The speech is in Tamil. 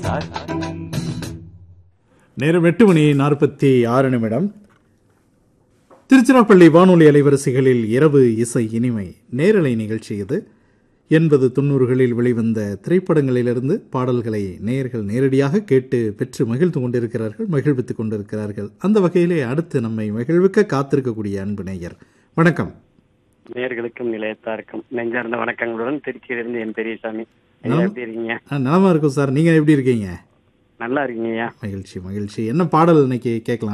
நேரம் எட்டு மணி நாற்பத்தி ஆறு நிமிடம் திருச்சிராப்பள்ளி வானொலி அலைவரிசைகளில் இரவு இசை இனிமை நேரலை நிகழ்ச்சி இது எண்பது தொண்ணூறுகளில் வெளிவந்த திரைப்படங்களிலிருந்து பாடல்களை நேயர்கள் நேரடியாக கேட்டு பெற்று மகிழ்ந்து கொண்டிருக்கிறார்கள் மகிழ்வித்துக் கொண்டிருக்கிறார்கள் அந்த வகையிலே அடுத்து நம்மை மகிழ்விக்க காத்திருக்கக்கூடிய அன்பு நேயர் வணக்கம் நேர்களுக்கும் நிலையத்தாருக்கும் நெஞ்சார்ந்த வணக்கங்களுடன் திருச்சியிலிருந்து என் பெரியசாமி ஐயா எப்படி இருக்கீங்க ஆ, நலமா இருக்கும் சார் நீங்க எப்படி இருக்கீங்க நல்லா இருக்கீங்கய்யா மகிழ்ச்சி மகிழ்ச்சி என்ன பாடல் இன்னைக்கு கேட்கலாம்